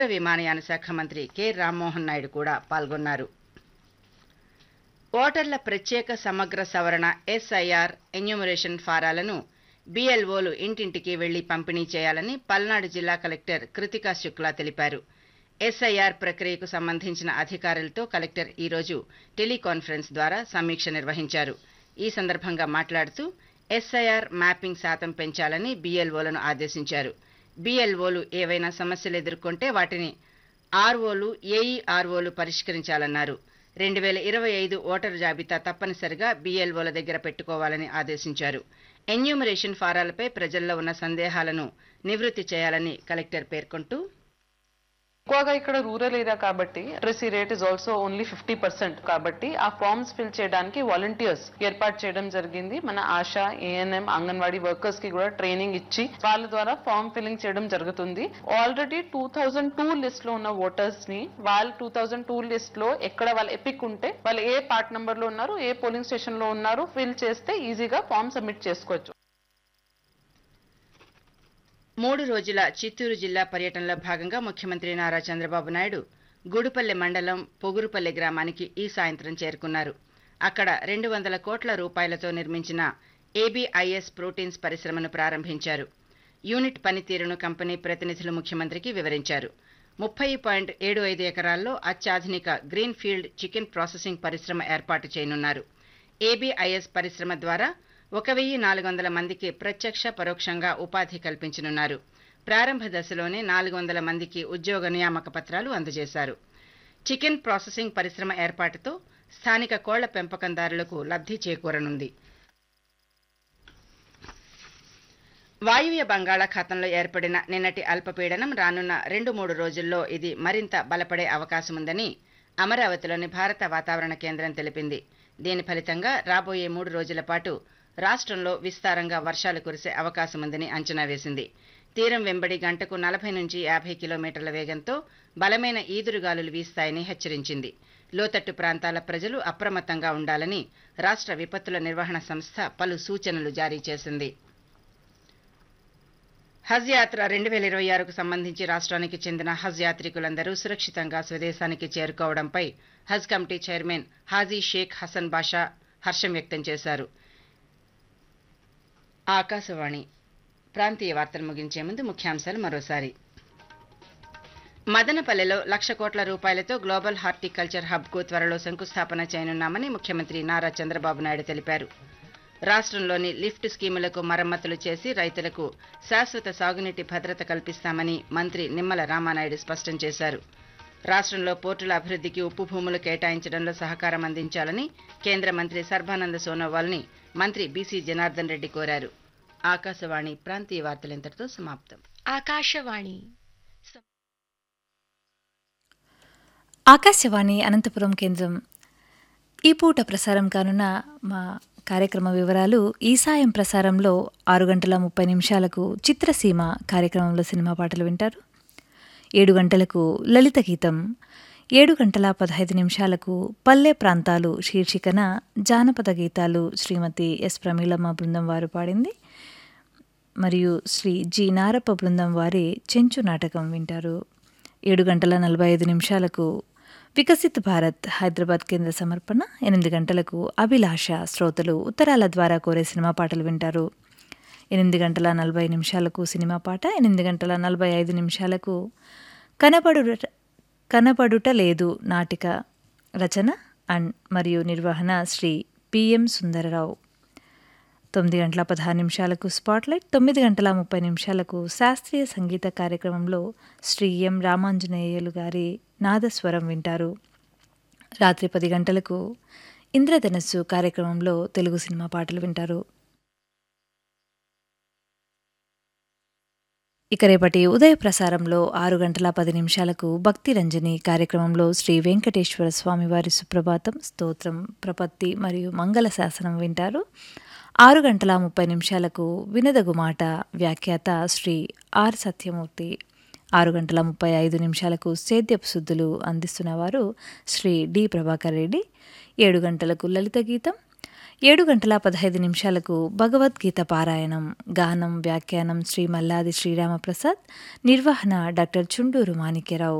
విమానయాన శాఖ మంత్రి కె రామ్మోహన్ నాయుడు కూడా పాల్గొన్నారు ఓటర్ల ప్రత్యేక సమగ్ర సవరణ ఎస్ఐఆర్ ఎన్యూమరేషన్ ఫారాలను బీఎల్ఓలు ఇంటింటికి వెళ్లి పంపిణీ చేయాలని పల్నాడు జిల్లా కలెక్టర్ కృతికా శుక్లా తెలిపారు ఎస్ఐఆర్ ప్రక్రియకు సంబంధించిన అధికారులతో కలెక్టర్ ఈరోజు టెలికాన్ఫరెన్స్ ద్వారా సమీక్ష నిర్వహించారు ఈ సందర్భంగా మాట్లాడుతూ ఎస్ఐఆర్ మ్యాపింగ్ శాతం పెంచాలని బీఎల్ఓలను ఆదేశించారు బీఎల్ఓలు ఏవైనా సమస్యలు ఎదుర్కొంటే వాటిని ఆర్ఓలు ఏఈఆర్ఓలు పరిష్కరించాలన్నారు రెండు వేల ఇరవై ఐదు ఓటరు జాబితా తప్పనిసరిగా బీఎల్ఓల దగ్గర పెట్టుకోవాలని ఆదేశించారు ఎన్యూమరేషన్ ఫారాలపై ప్రజల్లో ఉన్న సందేహాలను నివృత్తి చేయాలని కలెక్టర్ పేర్కొంటూ ఎక్కువగా ఇక్కడ రూరల్ ఏరియా కాబట్టి literacy rate is also only fifty percent కాబట్టి ఆ ఫార్మ్స్ ఫిల్ చేయడానికి వాలంటీర్స్ ఏర్పాటు చేయడం జరిగింది మన ఆశా ఏఎన్ఎం అంగన్వాడీ వర్కర్స్ కి కూడా ట్రైనింగ్ ఇచ్చి వాళ్ళ ద్వారా ఫామ్ ఫిల్లింగ్ చేయడం జరుగుతుంది already two thousand two list లో ఉన్న ఓటర్స్ ని వాళ్ళు టూ థౌజండ్ టూ లిస్ట్ లో ఎక్కడ వాళ్ళు ఎపిక్ ఉంటే వాళ్ళు ఏ పార్ట్ నంబర్ లో ఉన్నారు ఏ పోలింగ్ స్టేషన్ లో ఉన్నారు ఫిల్ చేస్తే ఈజీగా ఫామ్ సబ్మిట్ చేసుకోవచ్చు మూడు రోజుల చిత్తూరు జిల్లా పర్యటనలో భాగంగా ముఖ్యమంత్రి నారా చంద్రబాబు నాయుడు గుడిపల్లె మండలం పొగురుపల్లె గ్రామానికి ఈ సాయంత్రం చేరుకున్నారు అక్కడ రెండు వందల కోట్ల రూపాయలతో నిర్మించిన ఏబీఐఎస్ ప్రోటీన్స్ పరిశ్రమను ప్రారంభించారు యూనిట్ పనితీరును కంపెనీ ప్రతినిధులు ముఖ్యమంత్రికి వివరించారు ముప్పై పాయింట్ ఏడు ఐదు ఎకరాల్లో అత్యాధునిక గ్రీన్ ఫీల్డ్ చికెన్ ప్రాసెసింగ్ పరిశ్రమ ఏర్పాటు చేయనున్నారు ఏబీఐఎస్ పరిశ్రమ ద్వారా ఒక వెయ్యి నాలుగు వందల మందికి ప్రత్యక్ష పరోక్షంగా ఉపాధి కల్పించనున్నారు ప్రారంభ దశలోనే నాలుగు వందల మందికి ఉద్యోగ నియామక పత్రాలు అందజేశారు చికెన్ ప్రాసెసింగ్ పరిశ్రమ ఏర్పాటుతో స్థానిక కోళ్ల పెంపకందారులకు లబ్ధి చేకూరనుంది వాయువ్య బంగాళాఖాతంలో ఏర్పడిన నిన్నటి అల్పపీడనం రానున్న రెండు మూడు రోజుల్లో ఇది మరింత బలపడే అవకాశముందని అమరావతిలోని భారత వాతావరణ కేంద్రం తెలిపింది దీని ఫలితంగా రాబోయే మూడు రోజుల పాటు రాష్ట్రంలో విస్తారంగా వర్షాలు కురిసే అవకాశముందని అంచనా వేసింది తీరం వెంబడి గంటకు నలభై నుంచి యాభై కిలోమీటర్ల వేగంతో బలమైన ఈదురుగాలులు వీస్తాయని హెచ్చరించింది లోతట్టు ప్రాంతాల ప్రజలు అప్రమత్తంగా ఉండాలని రాష్ట్ర విపత్తుల నిర్వహణ సంస్థ పలు సూచనలు జారీ చేసింది హజ్ యాత్ర రెండు వేల ఇరవై ఆరుకు సంబంధించి రాష్ట్రానికి చెందిన హజ్ యాత్రికులందరూ సురక్షితంగా స్వదేశానికి చేరుకోవడంపై హజ్ కమిటీ చైర్మన్ హాజీ షేక్ హసన్ బాషా హర్షం వ్యక్తం చేశారు ఆకాశవాణి ప్రాంతీయ వార్తలు ముగించే ముందు ముఖ్యాంశాలు మరోసారి మదనపల్లెలో లక్ష కోట్ల రూపాయలతో గ్లోబల్ హార్టికల్చర్ హబ్కు త్వరలో శంకుస్థాపన చేయనున్నామని ముఖ్యమంత్రి నారా చంద్రబాబు నాయుడు తెలిపారు రాష్ట్రంలోని లిఫ్ట్ స్కీములకు మరమ్మతులు చేసి రైతులకు శాశ్వత సాగునీటి భద్రత కల్పిస్తామని మంత్రి నిమ్మల రామానాయుడు స్పష్టం చేశారు రాష్ట్రంలో పోర్టుల అభివృద్ధికి ఉప్పు భూములు కేటాయించడంలో సహకారం అందించాలని కేంద్ర మంత్రి సర్బానంద సోనోవాల్ని మంత్రి బీసీ జనార్దన్ రెడ్డి కోరారు ఆకాశవాణి ప్రాంతీయ వార్తలు ఇంతటితో సమాప్తం ఆకాశవాణి ఆకాశవాణి అనంతపురం కేంద్రం ఈ పూట ప్రసారం కానున్న మా కార్యక్రమ వివరాలు ఈ సాయం ప్రసారంలో ఆరు గంటల ముప్పై నిమిషాలకు చిత్రసీమ కార్యక్రమంలో సినిమా పాటలు వింటారు ఏడు గంటలకు లలిత గీతం ఏడు గంటల పదహైదు నిమిషాలకు పల్లె ప్రాంతాలు శీర్షికన జానపద గీతాలు శ్రీమతి ఎస్ ప్రమీలమ్మ బృందం వారు పాడింది మరియు శ్రీ జి నారప్ప బృందం వారి చెంచు నాటకం వింటారు ఏడు గంటల నలభై ఐదు నిమిషాలకు వికసిత్ భారత్ హైదరాబాద్ కేంద్ర సమర్పణ ఎనిమిది గంటలకు అభిలాష శ్రోతలు ఉత్తరాల ద్వారా కోరే సినిమా పాటలు వింటారు ఎనిమిది గంటల నలభై నిమిషాలకు సినిమా పాట ఎనిమిది గంటల నలభై ఐదు నిమిషాలకు కనపడుట కనపడుట లేదు నాటిక రచన అండ్ మరియు నిర్వహణ శ్రీ పిఎం సుందరరావు తొమ్మిది గంటల పదహారు నిమిషాలకు స్పాట్లైట్ తొమ్మిది గంటల ముప్పై నిమిషాలకు శాస్త్రీయ సంగీత కార్యక్రమంలో శ్రీ ఎం రామాంజనేయులు గారి నాదస్వరం వింటారు రాత్రి పది గంటలకు ఇంద్రధనస్సు కార్యక్రమంలో తెలుగు సినిమా పాటలు వింటారు ఇక రేపటి ఉదయ ప్రసారంలో ఆరు గంటల పది నిమిషాలకు భక్తి రంజని కార్యక్రమంలో శ్రీ వెంకటేశ్వర స్వామి వారి సుప్రభాతం స్తోత్రం ప్రపత్తి మరియు మంగళ శాసనం వింటారు ఆరు గంటల ముప్పై నిమిషాలకు వినదగు మాట వ్యాఖ్యాత శ్రీ ఆర్ సత్యమూర్తి ఆరు గంటల ముప్పై ఐదు నిమిషాలకు సేద్యపు శుద్ధులు అందిస్తున్నవారు శ్రీ డి ప్రభాకర్ రెడ్డి ఏడు గంటలకు లలిత గీతం ఏడు గంటల పదహైదు నిమిషాలకు భగవద్గీత పారాయణం గానం వ్యాఖ్యానం శ్రీ మల్లాది శ్రీరామప్రసాద్ నిర్వహణ డాక్టర్ చుండూరు మాణిక్యరావు